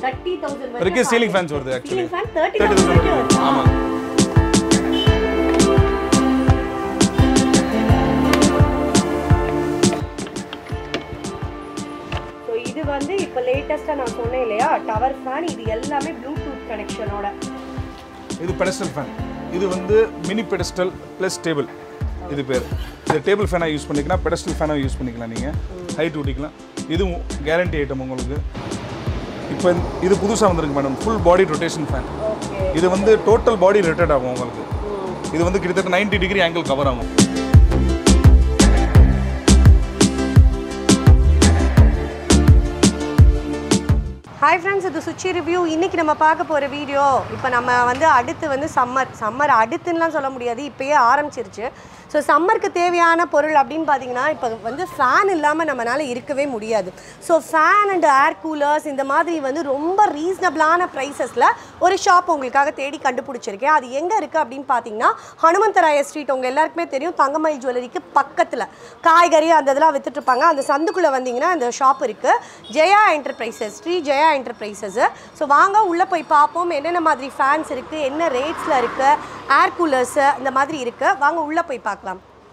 Thirty thousand வரைக்கும் ceiling fans வருது actually ceiling fan thirty thirty thousand thousand வரைக்கும் வருது ஆமாம் ஸோ இது வந்து இப்போ லேட்டஸ்ட்டாக நான் சொன்னேன் இல்லையா டவர் ஃபேன் இது எல்லாமே ப்ளூடூத் கனெக்ஷனோட இது பெடஸ்டல் ஃபேன் இது வந்து மினி பெடஸ்டல் ப்ளஸ் டேபிள் இது பேர் இது டேபிள் ஃபேனாக யூஸ் பண்ணிக்கலாம் பெடஸ்டல் ஃபேனாக யூஸ் பண்ணிக்கலாம் நீங்கள் ஹைட் ஊட்டிக்கலாம் இதுவும் கேரண்டி ஐட்டம் உங்களுக்கு இப்போ இது புதுசாக வந்திருக்கு madam full body rotation fan okay இது வந்து டோட்டல் பாடி ரொட்டேட் ஆகும் உங்களுக்கு இது வந்து கிட்டத்தட்ட 90 டிகிரி ஆங்கிள் கவர் ஆகும் ஹாய் ஃப்ரெண்ட்ஸ் இது சுச்சி ரிவ்யூ இன்னைக்கு நம்ம பார்க்க போகிற வீடியோ இப்போ நம்ம வந்து அடுத்து வந்து சம்மர் சம்மர் அடுத்துன்னெலாம் சொல்ல முடியாது இப்போயே ஆரம்பிச்சிருச்சு ஸோ சம்மருக்கு தேவையான பொருள் அப்படின்னு பார்த்தீங்கன்னா இப்போ வந்து ஃபேன் இல்லாமல் நம்மளால இருக்கவே முடியாது so fan and air coolers இந்த மாதிரி வந்து ரொம்ப ரீசனபிளான ப்ரைஸஸில் ஒரு ஷாப் உங்களுக்காக தேடி கண்டுபிடிச்சிருக்கேன் அது எங்கே இருக்குது அப்படின்னு பார்த்தீங்கன்னா ஹனுமந்தராய ஸ்ட்ரீட் உங்கள் எல்லாருக்குமே தெரியும் தங்கமயில் ஜுவல்லரிக்கு பக்கத்தில் காய்கறி அந்த இதெல்லாம் வித்துட்டு இருப்பாங்க அந்த சந்துக்குள்ளே வந்தீங்கன்னா அந்த ஷாப் இருக்குது Jaya enterprises Sri Jaya enterprises so வாங்க உள்ளே போய் பார்ப்போம் என்னென்ன மாதிரி ஃபேன்ஸ் இருக்குது என்ன ரேட்ஸில் இருக்குது ஏர் கூலர்ஸு இந்த மாதிரி இருக்குது வாங்க உள்ளே போய் பார்க்கலாம்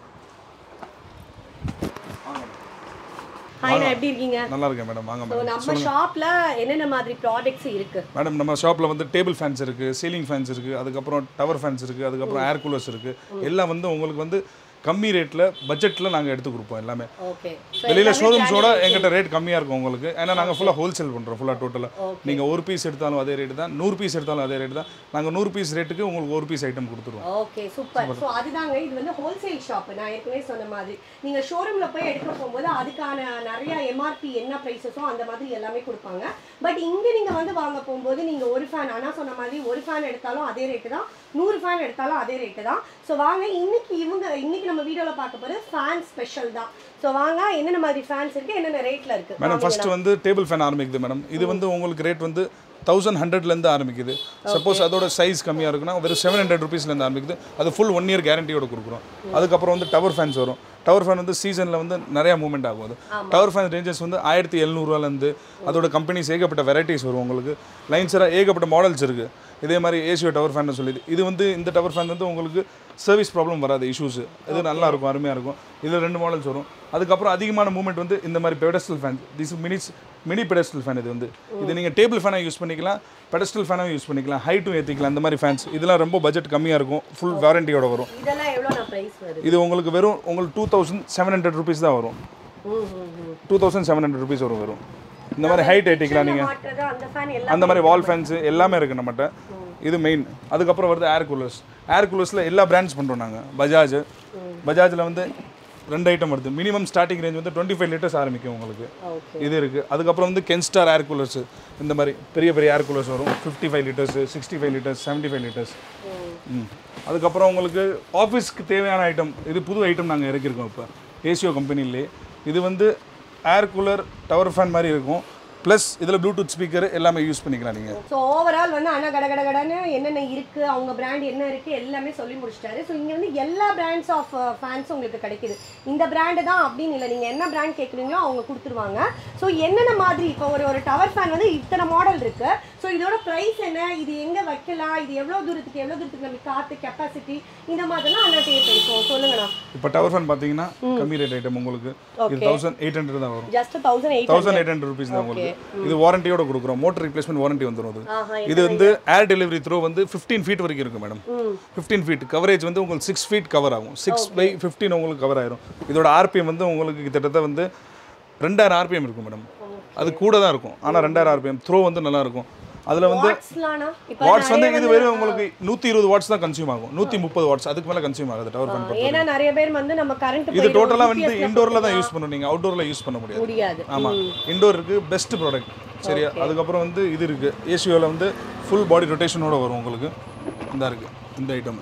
ஹாய் நான் எப்படி இருக்கீங்க நல்லா இருக்கேன் மேடம் வாங்க ஸோ மேடம் நம்ம ஷாப்பில் என்னென்ன மாதிரி ப்ராடக்ட்ஸ் இருக்குது மேடம் நம்ம ஷாப்பில் வந்து டேபிள் ஃபேன்ஸ் இருக்குது சீலிங் ஃபேன்ஸ் இருக்குது அதுக்கப்புறம் டவர் ஃபேன்ஸ் இருக்குது அதுக்கப்புறம் ஏர் கூலர்ஸ் இருக்குது எல்லாம் வந்து உங்களுக்கு வந்து கம்மி ரேட்டில் பட்ஜெட்டில் நாங்கள் எடுத்து கொடுப்போம் எல்லாமே ஓகே வெளியில் ஷோரூம்ஸோட எங்கிட்ட ரேட் கம்மியாக இருக்கும் உங்களுக்கு ஏன்னா நாங்கள் ஃபுல்லாக ஹோல்சேல் பண்ணுறோம் ஃபுல்லாக டோட்டலாக நீங்கள் ஒரு பீஸ் எடுத்தாலும் அதே ரேட்டு தான் நூறு பீஸ் எடுத்தாலும் அதே ரேட்டு தான் நாங்கள் நூறு பீஸ் ரேட்டுக்கு உங்களுக்கு ஒரு பீஸ் ஐட்டம் கொடுத்துருவோம் ஓகே சூப்பர் ஸோ அதுதாங்க இது வந்து ஹோல்சேல் ஷாப் நான் ஏற்கனவே சொன்ன மாதிரி நீங்கள் ஷோரூமில் போய் எடுக்க போகும்போது அதுக்கான நிறைய எம்ஆர்பி என்ன ப்ரைஸஸோ அந்த மாதிரி எல்லாமே கொடுப்பாங்க பட் இங்கே நீங்கள் வந்து வாங்க போகும்போது நீங்கள் ஒரு ஃபேன் ஆனால் சொன்ன மாதிரி ஒரு ஃபேன் எடுத்தாலும் அதே ரேட்டு தான் நூறு ஃபேன் எடுத்தாலும் அதே ரேட்டு தான் ஸோ வாங்க இன்னைக்கு இவங்க இன்னைக்கு நம்ம வீடியோவில் பார்க்க போகிறது ஃபேன் ஸ்பெஷல் தான் ஸோ வாங்க என்னென்ன மாதிரி ஃபேன்ஸ் இருக்குது என்னென்ன ரேட்டில் இருக்குது மேடம் ஃபர்ஸ்ட் வந்து டேபிள் ஃபேன் ஆரம்பிக்குது மேடம் இது வந்து உங்களுக்கு ரேட் வந்து தௌசண்ட் ஹண்ட்ரட்லேருந்து ஆரம்பிக்குது சப்போஸ் அதோட சைஸ் கம்மியாக இருக்குன்னா வெறும் செவன் ஹண்ட்ரட் ருபீஸ்லேருந்து ஆரம்பிக்குது அது ஃபுல் ஒன் இயர் கேரண்டியோட கொடுக்குறோம் அதுக்கப்புறம் வந்து டவர் ஃபேன்ஸ் வரும் டவர் ஃபேன் வந்து சீசனில் வந்து நிறையா மூவ்மெண்ட் ஆகும் அது டவர் ஃபேன் ரேஞ்சஸ் வந்து ஆயிரத்தி எழுநூறுவாலேருந்து அதோட கம்பெனிஸ் ஏகப்பட்ட வெரைட்டிஸ் வரும் உங்களுக்கு லைன்ஸராக ஏகப்பட்ட மாடல்ஸ் இருக்குது இதே மாதிரி ஏசியோ டவர் ஃபேன் சொல்லிது இது வந்து இந்த டவர் ஃபேன் வந்து உங்களுக்கு சர்வீஸ் ப்ராப்ளம் வராது இஷ்யூஸ் இது நல்லா இருக்கும் அருமையாக இருக்கும் இதில் ரெண்டு மாடல்ஸ் வரும் அதுக்கப்புறம் அதிகமான மூவ்மெண்ட் வந்து இந்த மாதிரி pedestal fan this minutes mini pedestal fan இது வந்து இது நீங்கள் டேபிள் ஃபேனாக யூஸ் பண்ணிக்கலாம் பெடஸ்டல் ஃபேனாக யூஸ் பண்ணிக்கலாம் ஹைட்டும் ஏற்றிக்கலாம் அந்த மாதிரி ஃபேன்ஸ் இதெல்லாம் ரொம்ப பட்ஜெட் கம்மியாக இருக்கும் ஃபுல் வாரண்டியோட வரும் இதெல்லாம் எவ்வளோ நான் ப்ரைஸ் வருது இது உங்களுக்கு வெறும் உங்களுக்கு two thousand seven hundred rupees தான் வரும் ம் ம் ம் two thousand seven hundred rupees வரும் வரும் இந்த மாதிரி ஹைட் ஏற்றிக்கலாம் நீங்கள் மாட்டுறது அந்த ஃபேன் எல்லாம் அந்த மாதிரி வால் ஃபேன்ஸு எல்லாமே இருக்குது நம்மகிட்ட இது மெயின் அதுக்கப்புறம் வருது ஏர் கூலர்ஸ் ஏர் கூலர்ஸில் எல்லா பிராண்ட்ஸ் பண்ணுறோம் நாங்கள் பஜாஜ் பஜாஜில் வந்து ரெண்டு ஐட்டம் வருது மினிமம் ஸ்டார்டிங் ரேஞ்ச் வந்து டுவெண்ட்டி ஃபைவ் லிட்டர்ஸ் ஆரம்பிக்கும் உங்களுக்கு ஓகே இது இருக்குது அதுக்கப்புறம் வந்து கென்ஸ்டார் ஏர் கூலர்ஸ் இந்த மாதிரி பெரிய பெரிய ஏர் கூலர்ஸ் வரும் fifty five litres sixty five litres seventy five litres ம் அதுக்கப்புறம் உங்களுக்கு ஆஃபீஸ்க்கு தேவையான ஐட்டம் இது புது ஐட்டம் நாங்கள் இறக்கியிருக்கோம் இப்போ ஏசியோ கம்பெனிலே இது வந்து ஏர் கூலர் டவர் ஃபேன் மாதிரி இருக்கும் ப்ளஸ் இதில் ப்ளூடூத் ஸ்பீக்கர் எல்லாமே யூஸ் பண்ணிக்கலாம் நீங்கள் ஸோ ஓவரால் வந்து அண்ணா கட கட கடன்னு என்னென்ன இருக்கு அவங்க பிராண்ட் என்ன இருக்கு எல்லாமே சொல்லி முடிச்சிட்டாரு ஸோ இங்க வந்து எல்லா பிராண்ட்ஸ் ஆஃப் ஃபேன்ஸும் உங்களுக்கு கிடைக்குது இந்த பிராண்டு தான் அப்படின்னு இல்லை நீங்க என்ன பிராண்ட் கேட்குறீங்களோ அவங்க கொடுத்துருவாங்க ஸோ என்னென்ன மாதிரி இப்போ ஒரு ஒரு டவர் ஃபேன் வந்து இத்தனை மாடல் இருக்கு ஸோ இதோட ப்ரைஸ் என்ன இது எங்க வைக்கலாம் இது எவ்வளோ தூரத்துக்கு எவ்வளோ தூரத்துக்கு நமக்கு காத்து கெப்பாசிட்டி இந்த மாதிரிலாம் அண்ணா கிட்டே பேசுவோம் சொல்லுங்கண்ணா இப்போ டவர் ஃபேன் பார்த்தீங்கன்னா கம்மி ரேட் ஐட்டம் உங்களுக்கு இது தௌசண்ட் எயிட் ஹண்ட்ரட் தான் வரும் just thousand eight thousand eight hundred rupees தான் உங்களுக்கு இது வாரண்டியோட கொடுக்குறோம் மோட்டர் ரிப்ளேஸ்மெண்ட் வாரண்டி வந்துடும் அது ஆஹா இது வந்து ஏர் டெலிவரி த்ரோ வந்து ஃபிஃப்டீன் ஃபீட் வரைக்கும் இருக்கும் மேடம் ஃபிஃப்டீன் ஃபீட் கவரேஜ் வந்து உங்களுக்கு சிக்ஸ் ஃபீட் கவர் ஆகும் சிக்ஸ் பை ஃபிஃப்டீன் உங்களுக்கு கவர் ஆயிரும் இதோட ஆர்பிஎம் வந்து உங்களுக்கு கிட்டத்தட்ட வந்து ரெண்டாயிரம் ஆர்பிஎம் இருக்கும் மேடம் அது கூட தான் இருக்கும் ஆனால் ரெண்டாயிரம் ஆர்பிஎம் த்ரோ வந்து நல்லா இருக்கும் அதில் வந்து வாட்ஸ்லானா இப்போ வாட்ஸ் வந்து இது வெறும் உங்களுக்கு நூற்றி இருபது வாட்ஸ் தான் கன்சியூம் ஆகும் நூற்றி முப்பது வாட்ஸ் அதுக்கு மேலே கன்சியூம் ஆகுது டவர் ஃபேன் ஏன்னா நிறைய பேர் வந்து நம்ம கரண்ட் இது டோட்டலாக வந்து இண்டோரில் தான் யூஸ் பண்ணணும் நீங்கள் அவுட்டோரில் யூஸ் பண்ண முடியாது முடியாது ஆமாம் இண்டோர் இருக்குது பெஸ்ட் ப்ராடக்ட் சரியா அதுக்கப்புறம் வந்து இது இருக்குது ஏசியோவில் வந்து ஃபுல் பாடி ரொட்டேஷனோட வரும் உங்களுக்கு இந்த இருக்குது இந்த ஐட்டம்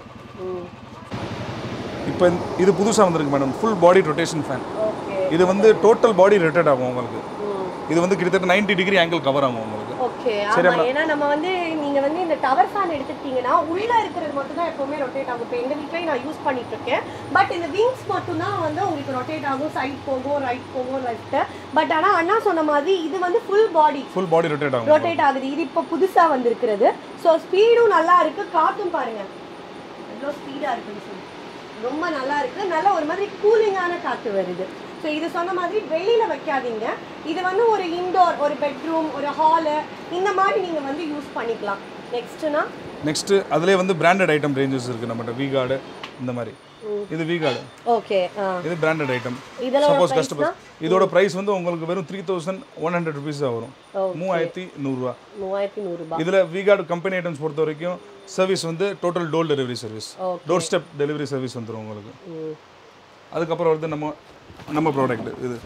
இப்போ இது புதுசாக வந்திருக்கு madam full body rotation fan okay இது வந்து டோட்டல் பாடி ரொட்டேட் ஆகும் உங்களுக்கு இது வந்து கிட்டத்தட்ட 90 டிகிரி ஆங்கிள் கவர் ஆகும் உங்களுக்கு ஓகே ஓகே ஆமா ஏன்னா நம்ம வந்து நீங்க வந்து இந்த டவர் ஃபேன் எடுத்துக்கிட்டீங்கன்னா உள்ள இருக்கிறது மட்டும் தான் எப்பவுமே ரொட்டேட் ஆகும் இப்போ எங்க வீட்லயும் நான் யூஸ் பண்ணிட்டு இருக்கேன் பட் இந்த விங்ஸ் மட்டும் தான் வந்து உங்களுக்கு ரொட்டேட் ஆகும் சைட் போகும் ரைட் போகும் லெஃப்ட் பட் ஆனா அண்ணா சொன்ன மாதிரி இது வந்து full body full body rotate ஆகும் ரொட்டேட் ஆகுது இது இப்போ புதுசா வந்திருக்கிறது ஸோ ஸ்பீடும் நல்லா இருக்கு காத்தும் பாருங்க எவ்வளோ ஸ்பீடா இருக்குன்னு சொல்லி ரொம்ப நல்லா இருக்கு நல்ல ஒரு மாதிரி கூலிங்கான காத்து வருது ஸோ இது சொன்ன மாதிரி வெளியில வைக்காதீங்க இது வந்து ஒரு இன்டோர் ஒரு பெட்ரூம் ஒரு ஹாலு இந்த மாதிரி நீங்க வந்து யூஸ் பண்ணிக்கலாம் நெக்ஸ்ட்னா நெக்ஸ்ட் அதுலேயே வந்து பிராண்டட் ஐட்டம் ரேஞ்சஸ் இருக்குது நம்மகிட்ட வி கார்டு இந்த மாதிரி இது வி கார்டு ஓகே இது பிராண்டட் ஐட்டம் இதெல்லாம் சப்போஸ் கஸ்டமர் இதோட ப்ரைஸ் வந்து உங்களுக்கு வெறும் three thousand one hundred rupees தான் வரும் மூவாயிரத்தி நூறுரூவா மூவாயிரத்தி நூறுரூபா இதில் விகார்டு கம்பெனி ஐட்டம்ஸ் பொறுத்த வரைக்கும் சர்வீஸ் வந்து total door delivery service doorstep delivery service வந்துடும் உங்களுக்கு அதுக்கப்புறம் வந்து நம்ம நம்ம ப்ராடக்ட் இது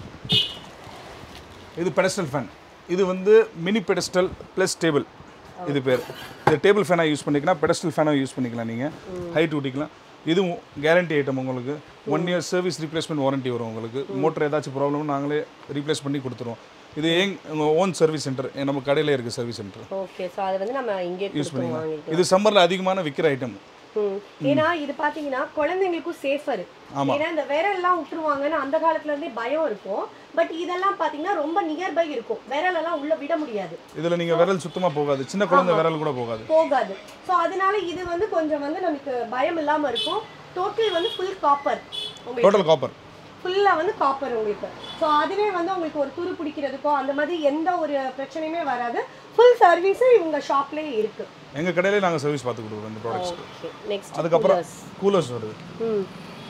இது பெடஸ்டல் ஃபேன் இது வந்து மினி பெடஸ்டல் ப்ளஸ் டேபிள் இது பேர் இது டேபிள் ஃபேனாக யூஸ் பண்ணிக்கலாம் பெடஸ்டல் ஃபேனாக யூஸ் பண்ணிக்கலாம் நீங்கள் ஹைட் ஊட்டிக்கலாம் இதுவும் கேரண்டி ஐட்டம் உங்களுக்கு one year service replacement warranty வரும் உங்களுக்கு மோட்டர் ஏதாச்சும் ப்ராப்ளம் நாங்களே ரீப்ளேஸ் பண்ணி கொடுத்துருவோம் இது ஏங் உங்கள் ஓன் சர்வீஸ் சென்டர் நம்ம கடையிலே இருக்குது சர்வீஸ் சென்டர் ஓகே ஸோ அதை வந்து நம்ம இங்கே யூஸ் கொடுத்து பண்ணிக்கலாம் வாங்கிக்கலாம் இது சம்மரில் அதிகமான விற்கிற ஐட்டம் ம். ஏன்னா இது பாத்தீங்கன்னா குழந்தைங்களுக்கும் சேஃபர் ஏன்னா இந்த விரல்லாம் விட்டுருவாங்கன்னு அந்த காலத்துல இருந்தே பயம் இருக்கும் பட் இதெல்லாம் பாத்தீங்கன்னா ரொம்ப நியர்பை இருக்கும் விரல் எல்லாம் உள்ள விட முடியாது இதில் நீங்கள் விரல் சுத்தமாக போகாது சின்ன குழந்தை விரல் கூட போகாது போகாது ஸோ அதனால இது வந்து கொஞ்சம் வந்து நமக்கு பயம் இல்லாம இருக்கும் டோட்டல் வந்து ஃபுல் காப்பர் உங்களுக்கு டோட்டல் காப்பர் ஃபுல்லாக வந்து காப்பர் உங்களுக்கு ஸோ அதுவே வந்து உங்களுக்கு ஒரு துரு பிடிக்கிறதுக்கோ அந்த மாதிரி எந்த ஒரு பிரச்சனையுமே வராது ஃபுல் சர்வீஸும் இவங்க ஷாப்லேயே இருக்கு எங்கள் கடையிலே நாங்கள் சர்வீஸ் பார்த்து கொடுக்குறோம் இந்த ப்ராடக்ட்ஸ் ஓகே நெக்ஸ்ட் அதுக்கப்புறம் கூலர்ஸ் வருது ம்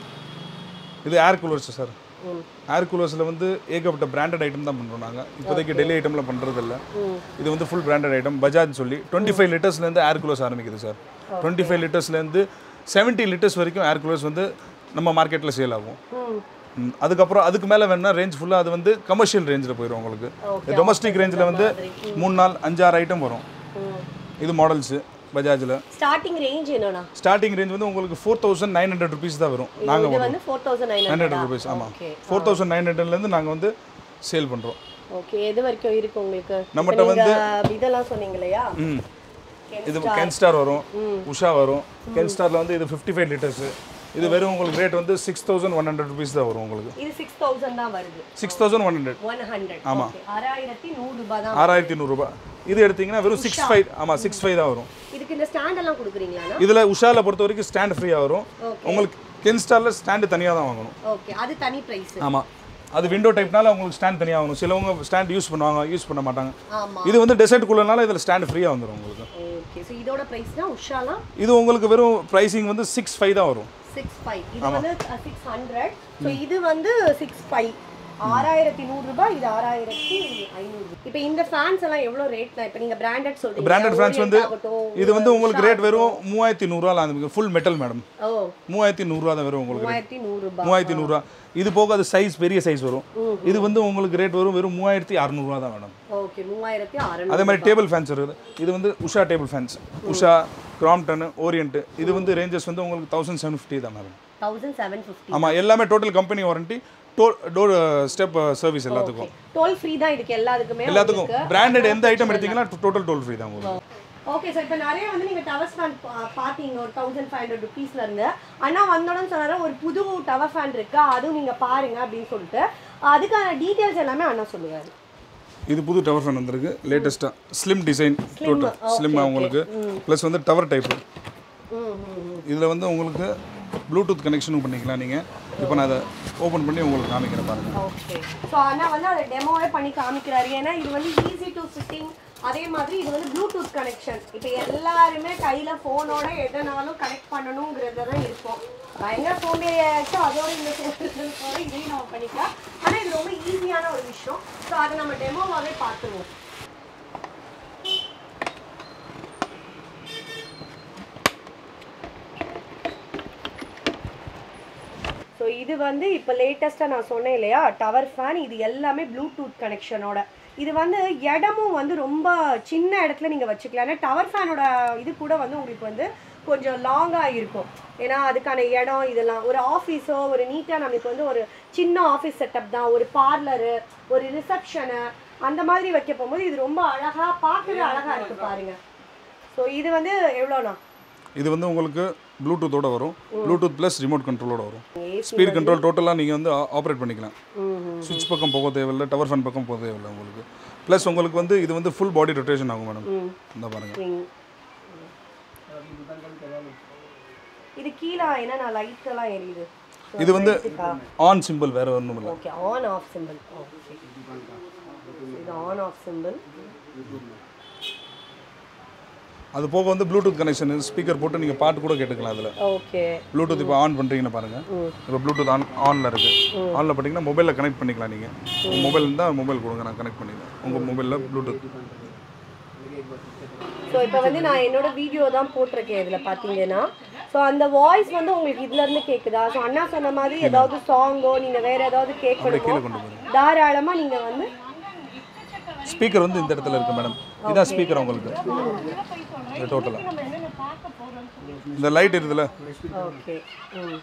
இது ஏர் கூலர்ஸ் சார் ஏர் கூலர்ஸில் வந்து ஏகப்பட்ட பிராண்டட் ஐட்டம் தான் பண்ணுறோம் நாங்கள் இப்போதைக்கு டெல்லி ஐட்டமில் பண்ணுறதில்ல இது வந்து ஃபுல் பிராண்டட் ஐட்டம் பஜாஜ் சொல்லி டுவெண்ட்டி ஃபைவ் லிட்டர்ஸ்லேருந்து ஏர் கூலர்ஸ் ஆரம்பிக்குது சார் டுவெண்ட்டி ஃபைவ் லிட்டர்ஸ்லேருந்து செவன்ட்டி லிட்டர்ஸ் வரைக்கும் ஏர் கூலர்ஸ் வந்து நம்ம மார்க்கெட்டில் சேல் ஆகும் ம் ம், அதுக்கப்புறம் அதுக்கு மேலே வேணும்னா ரேஞ்ச் ஃபுல்லாக அது வந்து கமர்ஷியல் ரேஞ்சில் போயிடும் உங்களுக்கு டொமஸ்டிக் ரேஞ்சில் வந்து மூணு நாள் அஞ்சாறு ஐட்டம் வரும் இது மாடல்ஸு பஜாஜில் ஸ்டார்டிங் ரேஞ்ச் என்னன்னா ஸ்டார்டிங் ரேஞ்ச் வந்து உங்களுக்கு four thousand nine hundred rupees தான் வரும் நாங்கள் இது வந்து four thousand nine nine hundred rupees ஆமாம் ஓகே ஃபோர் தௌசண்ட் நைன் ஹண்ட்ரட்லேருந்து நாங்கள் வந்து சேல் பண்ணுறோம் ஓகே எது வரைக்கும் இருக்கு உங்களுக்கு நம்மகிட்ட இப்ப நீங்க இதெல்லாம் சொன்னீங்க இல்லையா ம் இது கென்ஸ்டார் வரும் உஷா வரும் கென்ஸ்டாரில் வந்து இது ஃபிஃப்டி ஃபைவ் லிட்டர்ஸு இது வெறும் உங்களுக்கு ரேட் வந்து six thousand one hundred rupees தான் வரும் உங்களுக்கு இது சிக்ஸ் தௌசண்ட் தான் வருது six thousand one hundred one hundred okay ஆறாயிரத்தி நூறு ரூபாய் தான் ஆறாயிரத்தி நூறுரூபா இது எடுத்தீங்கன்னா வெறும் சிக்ஸ் ஃபைவ் ஆமாம் சிக்ஸ் ஃபைவ் தான் வரும் இதுக்கு இந்த ஸ்டாண்ட் எல்லாம் கொடுக்குறீங்களா இதில் உஷாவில் பொறுத்த வரைக்கும் ஸ்டாண்ட் ஃப்ரீயாக வரும் உங்களுக்கு கென்ஸ்டாரில் ஸ்டாண்டு தனியாக தான் வாங்கணும் ஓகே அது தனி பிரைஸ் ஆமாம் அது விண்டோ டைப்னால உங்களுக்கு ஸ்டாண்ட் தனியாக வரும் சிலவங்க ஸ்டாண்ட் யூஸ் பண்ணுவாங்க யூஸ் பண்ண மாட்டாங்க ஆமா இது வந்து டெசர்ட் கூலர்னால இதில் ஸ்டாண்ட் ஃப்ரீயாக வந்துடும் உங்களுக்கு ஓகே ஸோ இதோட பிரைஸ் தான் உஷாலாம் இது உங்களுக்கு வெறும் ப்ரைஸிங் வந்து சிக்ஸ் ஃபைவ் தான் வரும் சிக்ஸ் ஃபைவ் இது வந்து சிக்ஸ் ஹண்ட்ரட் ஸோ இது வந்து சிக்ஸ் ஃபைவ் ஆறாயிரத்தி நூறு ரூபாய் இது ஆறாயிரத்தி ஐநூறு இப்போ இந்த ஃபேன்ஸ் எல்லாம் எவ்வளோ ரேட் தான் இப்போ நீங்க பிராண்டட் சொல்றீங்க பிராண்டட் ஃபேன்ஸ் வந்து Orient ஆகட்டும், இது வந்து உங்களுக்கு ரேட் வெறும் மூவாயிரத்தி நூறுரூவா அந்த ஃபுல் மெட்டல் மேடம் ஓ மூவாயிரத்தி நூறுரூவா தான் வரும் உங்களுக்கு மூவாயிரத்தி நூறு ரூபாய் மூவாயிரத்தி நூறுரூவா இது போக அது சைஸ் பெரிய சைஸ் வரும் இது வந்து உங்களுக்கு ரேட் வரும் வெறும் மூவாயிரத்தி அறநூறுவா தான் மேடம் ஓகே மூவாயிரத்தி அறநூறு அதே மாதிரி டேபிள் ஃபேன்ஸ் இருக்குது இது வந்து Usha table fans Usha Crompton Orient இது வந்து ரேஞ்சஸ் வந்து உங்களுக்கு தௌசண்ட் செவன் ஃபிஃப்டி தான் மேடம் தௌசண்ட் செவன் ஃபிஃப்டி ஆமாம் எல்லாமே total company warranty to door step service எல்லாத்துக்கும் டோல் ஃப்ரீ தான் இதுக்கு எல்லாத்துக்குமே எல்லாத்துக்கும் பிராண்டட் எந்த ஐட்டம் எடுத்தீங்கன்னா டோட்டல் டோல் ஃப்ரீ தான் உங்களுக்கு ஓகே சார் இப்போ நிறைய வந்து நீங்கள் டவர் ஃபேன் பார்த்தீங்க ஒரு தௌசண்ட் ஃபைவ் ஹண்ட்ரட் ருபீஸ்ல இருந்து அண்ணா வந்தோடனே சொன்னாரு ஒரு புது டவர் ஃபேன் இருக்கு அதுவும் நீங்கள் பாருங்க அப்படின்னு சொல்லிட்டு அதுக்கான டீட்டெயில்ஸ் எல்லாமே அண்ணா சொல்லுவார் இது புது டவர் ஃபேன் வந்திருக்கு லேட்டஸ்ட்டாக ஸ்லிம் டிசைன் டோட்டல் ஸ்லிம்மாக உங்களுக்கு ப்ளஸ் வந்து டவர் டைப்பு இதில் வந்து உங்களுக்கு ப்ளூடூத் கனெக்ஷனும் பண்ணிக்கலாம் நீங்கள் இப்போ நான் அதை ஓப்பன் பண்ணி உங்களுக்கு காமிக்கிறேன் பாருங்கள் ஓகே ஸோ அண்ணா வந்து அதை டெமோவே பண்ணி காமிக்கிறாரு ஏன்னா இது வந்து ஈஸி டு சிட்டிங் அதே மாதிரி இது வந்து ப்ளூடூத் கனெக்ஷன் இப்போ எல்லாருமே கையில் ஃபோனோட எதனாலும் கனெக்ட் பண்ணணுங்கிறது தான் இருக்கும் பயங்கர சோம்பேறியாச்சு அதோட இந்த சோம்பேறியோட இதையும் நம்ம பண்ணிக்கலாம் ஆனால் இது ரொம்ப ஈஸியான ஒரு விஷயம் ஸோ அதை நம்ம டெமோவாகவே பார்த்துருவோம் ஸோ இது வந்து இப்போ லேட்டஸ்ட்டாக நான் சொன்னேன் இல்லையா டவர் ஃபேன் இது எல்லாமே ப்ளூடூத் கனெக்ஷனோட இது வந்து இடமும் வந்து ரொம்ப சின்ன இடத்துல நீங்கள் வச்சுக்கலாம் ஏன்னா டவர் ஃபேனோட இது கூட வந்து உங்களுக்கு வந்து கொஞ்சம் லாங்காக இருக்கும் ஏன்னா அதுக்கான இடம் இதெல்லாம் ஒரு ஆஃபீஸோ ஒரு நீட்டாக நமக்கு வந்து ஒரு சின்ன ஆஃபீஸ் செட்டப் தான் ஒரு பார்லரு ஒரு ரிசப்ஷனு அந்த மாதிரி வைக்க போகும்போது இது ரொம்ப அழகா பார்க்கவே அழகா இருக்கு பாருங்க ஸோ இது வந்து எவ்வளோண்ணா இது வந்து உங்களுக்கு ப்ளூடூத்தோட வரும் ப்ளூடூத் ப்ளஸ் ரிமோட் கண்ட்ரோலோட வரும் ஸ்பீட் கண்ட்ரோல் டோட்டலாக நீங்கள் வந்து ஆப்ரேட் பண்ணிக்கலாம் சுவிட்ச் பக்கம் போக தேவையில்லை டவர் ஃபேன் பக்கம் போக தேவையில்லை உங்களுக்கு ப்ளஸ் உங்களுக்கு வந்து இது வந்து ஃபுல் பாடி ரொட்டேஷன் ஆகும் மேடம் இந்த பாருங்க இது கீழே என்னண்ணா லைட் எல்லாம் எரியுது இது வந்து ஆன் சிம்பிள் வேற ஒன்றும் இல்லை okay on off simple okay இது ஆன் ஆஃப் சிம்பிள் அது போக வந்து ப்ளூடூத் கனெக்ஷன் ஸ்பீக்கர் போட்டு நீங்கள் பாட்டு கூட கேட்டுக்கலாம் அதில் ஓகே ப்ளூடூத் இப்போ ஆன் பண்ணுறீங்கன்னு பாருங்கள் இப்போ ப்ளூடூத் ஆன் ஆனில் இருக்குது ஆனில் பார்த்தீங்கன்னா மொபைலில் கனெக்ட் பண்ணிக்கலாம் நீங்கள் உங்கள் மொபைல் இருந்தால் மொபைல் கொடுங்க நான் கனெக்ட் பண்ணிக்கிறேன் உங்கள் மொபைலில் ப்ளூடூத் ஸோ இப்போ வந்து நான் என்னோட வீடியோ தான் போட்டிருக்கேன் இதில் பார்த்தீங்கன்னா ஸோ அந்த வாய்ஸ் வந்து உங்களுக்கு இதுல இருந்து கேட்குதா ஸோ அண்ணா சொன்ன மாதிரி ஏதாவது சாங்கோ நீங்கள் வேற ஏதாவது கேட்கணுமோ கீழே கொண்டு போகிறேன் தாராளமாக நீங்கள் வந்து ஸ்பீக்கர் வந்து இந்த இடத்துல இருக்குது மேடம் இதான் ஸ்பீக்கர் உங்களுக்கு இது டோட்டலாக இந்த லைட் இருக்குதுல்ல ஓகே ம்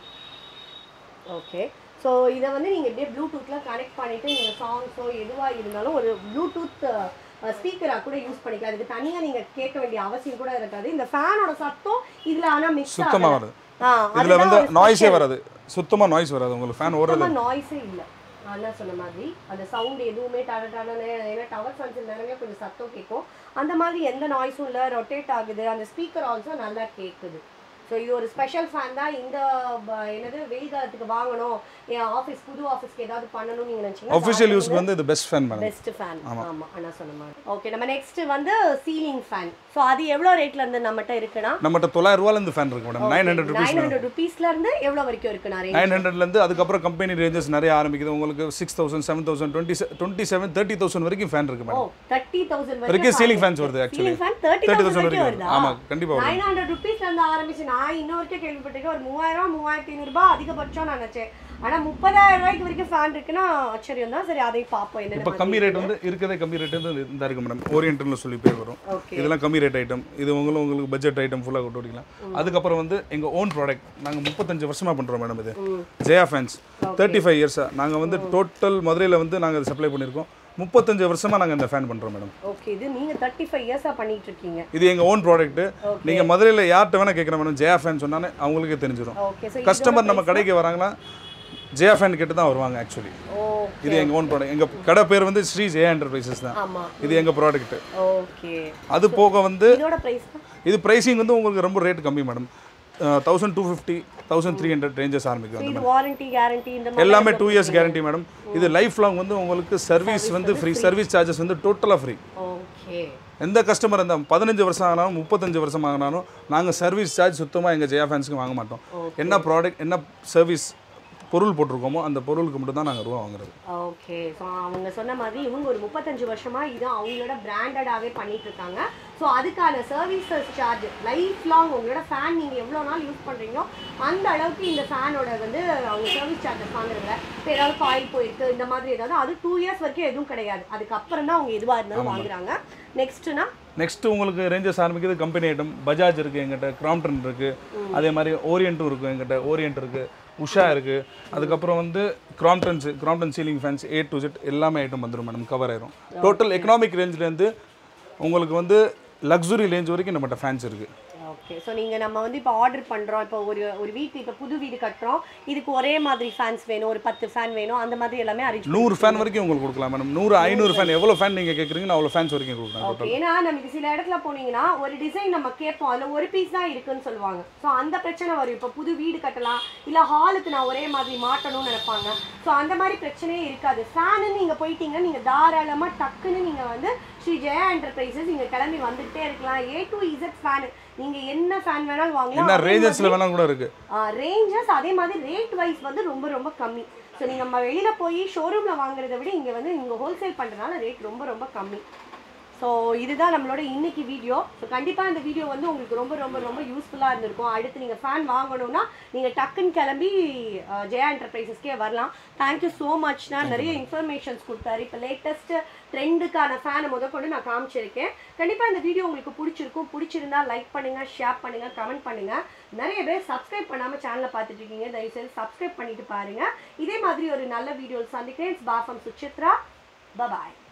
ஓகே ஸோ இதை வந்து நீங்கள் இப்படியே ப்ளூடூத்தில் கனெக்ட் பண்ணிவிட்டு நீங்கள் சாங்ஸோ எதுவாக இருந்தாலும் ஒரு ப்ளூடூத் ஸ்பீக்கராக கூட யூஸ் பண்ணிக்கலாம் அதுக்கு தனியாக நீங்கள் கேட்க வேண்டிய அவசியம் கூட இருக்காது இந்த ஃபேனோட சத்தம் இதில் ஆனால் மிக்ஸ் சுத்தமாக வருது ஆ இதில் வந்து நாய்ஸே வராது சுத்தமாக நாய்ஸ் வராது உங்களுக்கு ஃபேன் ஓடுறது சுத்தமாக நாய்ஸே இல்லை அண்ணா சொன்ன மாதிரி அந்த சவுண்ட் எதுவுமே டட டடன்னு ஏன்னா டவர் ஃபங்க்ஷன் நிறைய கொஞ்சம் சத்தம் கேட்கும் அந்த மாதிரி எந்த நாய்ஸும் இல்லை ரொட்டேட் ஆகுது அந்த ஸ்பீக்கர் ஆல்சோ நல்லா கேட்குது ஸோ இது ஒரு ஸ்பெஷல் ஃபேன் தான் இந்த ப- என்னது வெயில் காலத்துக்கு வாங்கணும் என் ஆஃபீஸ் புது ஆஃபீஸ்க்கு ஏதாவது பண்ணணும்னு நீங்கள் நினச்சிங்கன்னா அஃபிஷியல் யூஸ்க்கு வந்து இது best fan madam best fan ஆமாம் அண்ணா சொன்ன மாதிரி ஓகே நம்ம நெக்ஸ்ட் வந்து சீலிங் ஃபேன் ஸோ அது எவ்வளோ ரேட்ல இருந்து நம்மகிட்ட இருக்குன்னா நம்மகிட்ட தொள்ளாயிரம் ரூபாலேருந்து ஃபேன் இருக்கு madam nine hundred rupees nine hundred ருபீஸ்ல இருந்து எவ்வளோ வரைக்கும் இருக்குண்ணா ரேஞ்ச் நைன் ஹண்ட்ரட்லேருந்து அதுக்கப்புறம் கம்பெனி ரேஞ்சஸ் நிறைய ஆரம்பிக்குது உங்களுக்கு six thousand seven thousand twenty twenty seven thirty thousand வரைக்கும் ஃபேன் இருக்கு ஓ மேடம் தேர்ட்டி தௌசண்ட் வரைக்கும் ceiling fans வருது actually. Ceiling fan thirty 30,000 thousand வரைக்கும் வரைக்கும் வருதா ஆமா, கண்டிப்பா வருது. நைன் ஹண்ட்ரட் ருபீஸ்ல இருந்து ஆரம்பிச்சு நான் இன்ன வரைக்கும் கேள்விப்பட்டிருக்கேன் ஒரு மூவாயிரம் மூவாயிரத்தி ஐநூறுபா அதிகபட்சம் நான் நினைச்சேன் ஆனா முப்பதாயிரம் ரூபாய்க்கு வரைக்கும் ஃபேன் இருக்குன்னா ஆச்சரியம் தான் சரி அதை பார்ப்போம் இப்போ என்னென்ன கம்மி ரேட் வந்து இருக்கதே கம்மி ரேட் வந்து இந்த இருக்கு மேடம் ஓரியன்டல்னு சொல்லி பேர் வரும் ஓகே இதெல்லாம் கம்மி ரேட் ஐட்டம் இது உங்களுக்கு உங்களுக்கு பட்ஜெட் ஐட்டம் ஃபுல்லாக கொண்டு ஓடிக்கலாம் அதுக்கப்புறம் வந்து எங்கள் ஓன் ப்ராடக்ட் நாங்கள் முப்பத்தஞ்சு வருஷமாக பண்ணுறோம் மேடம் இது ஜெயா ஃபேன்ஸ் தேர்ட்டி ஃபைவ் இயர்ஸாக நாங்கள் வந்து டோட்டல் மதுரையில் வந்து நாங்கள் சப்ளை பண்ணியிருக்கோம் முப்பத்தஞ்சு வருஷமாக நாங்கள் இந்த ஃபேன் பண்ணுறோம் மேடம் ஓகே இது நீங்க தேர்ட்டி ஃபைவ் இயர்ஸா பண்ணிட்டு இருக்கீங்க இது எங்கள் ஓன் ப்ராடக்ட் நீங்கள் மதுரையில் யார்கிட்ட வேணால் கேட்குற மேடம் ஜெயா ஃபேன் சொன்னாலே அவங்களுக்கே தெரிஞ்சிடும் ஓகே ஸோ கஸ்டமர் நம்ம கடைக்கு வராங்களா ஜெயா ஃபேன் கேட்டு தான் வருவாங்க ஆக்சுவலி ஓ இது எங்கள் ஓன் ப்ராடக்ட் எங்கள் கடை பேர் வந்து ஸ்ரீ ஜெயா என்டர்பிரைசஸ் தான் ஆமா இது எங்கள் ப்ராடக்ட் ஓகே அது போக வந்து இதோட பிரைஸ் இது ப்ரைஸிங் வந்து உங்களுக்கு ரொம்ப ரேட் கம்மி madam thousand two fifty thousand three hundred ranges ஆரம்பிக்கும் அந்த இது வாரண்டி கேரண்டி இந்த மாதிரி எல்லாமே டூ இயர்ஸ் கேரண்டி மேடம் இது லைஃப் லாங் வந்து உங்களுக்கு சர்வீஸ் வந்து ஃப்ரீ சர்வீஸ் சார்ஜஸ் வந்து டோட்டலாக ஃப்ரீ ஓகே எந்த கஸ்டமர் இருந்தால் பதினஞ்சு வருஷம் ஆனாலும் முப்பத்தஞ்சு வருஷம் ஆனாலும் நாங்கள் சர்வீஸ் சார்ஜ் சுத்தமாக எங்கள் ஜெயா ஃபேன்ஸுக்கு வாங்க மாட்டோம் என்ன ப்ராடக்ட் என்ன சர்வீஸ் பொருள் போட்டிருக்கோமோ அந்த பொருளுக்கு மட்டும் தான் நாங்கள் ரூபா வாங்குறது ஓகே ஸோ அவங்க சொன்ன மாதிரி இவங்க ஒரு முப்பத்தஞ்சு வருஷமா இது அவங்களோட பிராண்டடாகவே பண்ணிட்டு இருக்காங்க ஸோ அதுக்கான சர்வீசஸ் சார்ஜ் லைஃப் லாங் உங்களோட ஃபேன் நீங்கள் எவ்வளோ நாள் யூஸ் பண்ணுறீங்களோ அந்த அளவுக்கு இந்த ஃபேனோட வந்து அவங்க சர்வீஸ் சார்ஜஸ் வாங்குறதுல இப்போ ஏதாவது காயில் போயிருக்கு இந்த மாதிரி ஏதாவது அது டூ இயர்ஸ் வரைக்கும் எதுவும் கிடையாது அதுக்கப்புறம் தான் அவங்க எதுவாக இருந்தாலும் வாங்குறாங்க நெக்ஸ்ட்னா நெக்ஸ்ட் உங்களுக்கு ரேஞ்சஸ் ஆரம்பிக்கிறது கம்பெனி ஐட்டம் பஜாஜ் இருக்குது எங்கிட்ட கிராம்டன் இருக்குது அதே மாதிரி ஓரியன்ட்டும் இருக்கும் எங்கிட்ட ஓரியன்ட் இருக்குது உஷா இருக்குது அதுக்கப்புறம் வந்து Cromptons Crompton ceiling fans A to Z எல்லாமே ஐட்டம் வந்துடும் மேடம் கவர் ஆயிரும் டோட்டல் எக்கனாமிக் ரேஞ்சிலேருந்து உங்களுக்கு வந்து லக்ஸுரி ரேஞ்ச் வரைக்கும் நம்மகிட்ட ஃபேன்ஸ் இருக்குது ஓகே ஸோ நீங்கள் நம்ம வந்து இப்போ ஆர்டர் பண்ணுறோம் இப்போ ஒரு ஒரு வீட்டு இப்போ புது வீடு கட்டுறோம் இதுக்கு ஒரே மாதிரி ஃபேன்ஸ் வேணும் ஒரு பத்து ஃபேன் வேணும் அந்த மாதிரி எல்லாமே அரேஞ்ச் நூறு ஃபேன் வரைக்கும் உங்களுக்கு கொடுக்கலாம் மேடம் நூறு ஐநூறு ஃபேன் எவ்வளோ ஃபேன் நீங்கள் கேட்குறீங்கன்னு அவ்வளோ ஃபேன்ஸ் வரைக்கும் கொடுக்கலாம் ஓகே ஏன்னா நமக்கு சில இடத்துல போனீங்கன்னா ஒரு டிசைன் நம்ம கேட்போம் அதில் ஒரு பீஸ் தான் இருக்குன்னு சொல்லுவாங்க ஸோ அந்த பிரச்சனை வரும் இப்போ புது வீடு கட்டலாம் இல்லை ஹாலுக்கு நான் ஒரே மாதிரி மாட்டணும்னு நினைப்பாங்க ஸோ அந்த மாதிரி பிரச்சனையே இருக்காது ஃபேனு நீங்கள் போயிட்டீங்கன்னா நீங்கள் தாராளமாக டக்குன்னு நீங்கள் வந்து ஸ்ரீ ஜெயா என்டர்பிரைசஸ் நீங்கள் கிளம்பி வந்துகிட்டே இருக்கலாம் ஏ டு இசட் ஃபேனு நீங்கள் என்ன ஃபேன் வேணாலும் வாங்கலாம் என்ன அதே ரேஞ்சஸில் வேணால் கூட இருக்குது ரேஞ்சஸ் அதே மாதிரி ரேட் வைஸ் வந்து ரொம்ப ரொம்ப கம்மி ஸோ நீங்கள் நம்ம வெளியில் போய் ஷோரூமில் வாங்குறதை விட இங்கே வந்து இங்கே ஹோல்சேல் பண்ணுறதுனால ரேட் ரொம்ப ரொம்ப கம்மி ஸோ இதுதான் நம்மளோட இன்னைக்கு வீடியோ ஸோ கண்டிப்பாக இந்த வீடியோ வந்து உங்களுக்கு ரொம்ப ரொம்ப ரொம்ப யூஸ்ஃபுல்லாக இருந்திருக்கும் அடுத்து நீங்கள் ஃபேன் வாங்கணும்னா நீங்கள் டக்குன்னு கிளம்பி அஹ், ஜெயா என்டர்பிரைசஸ்க்கே வரலாம் தேங்க்யூ ஸோ மச்னா நிறைய இன்ஃபர்மேஷன்ஸ் கொடுத்தாரு இப்போ லேட்டஸ்ட் ட்ரெண்டுக்கான ஃபேனை முதற்கொண்டு நான் காமிச்சிருக்கேன் கண்டிப்பாக இந்த வீடியோ உங்களுக்கு பிடிச்சிருக்கும் பிடிச்சிருந்தா லைக் பண்ணுங்கள் ஷேர் பண்ணுங்கள் கமெண்ட் பண்ணுங்கள் நிறைய பேர் சப்ஸ்கிரைப் பண்ணாமல் சேனலை பார்த்துட்டு இருக்கீங்க தயவுசெய்து சப்ஸ்கிரைப் பண்ணிட்டு பாருங்கள் இதே மாதிரி ஒரு நல்ல வீடியோ சந்திக்கிறேன் பாஃபம் சுசித்ரா பபாய்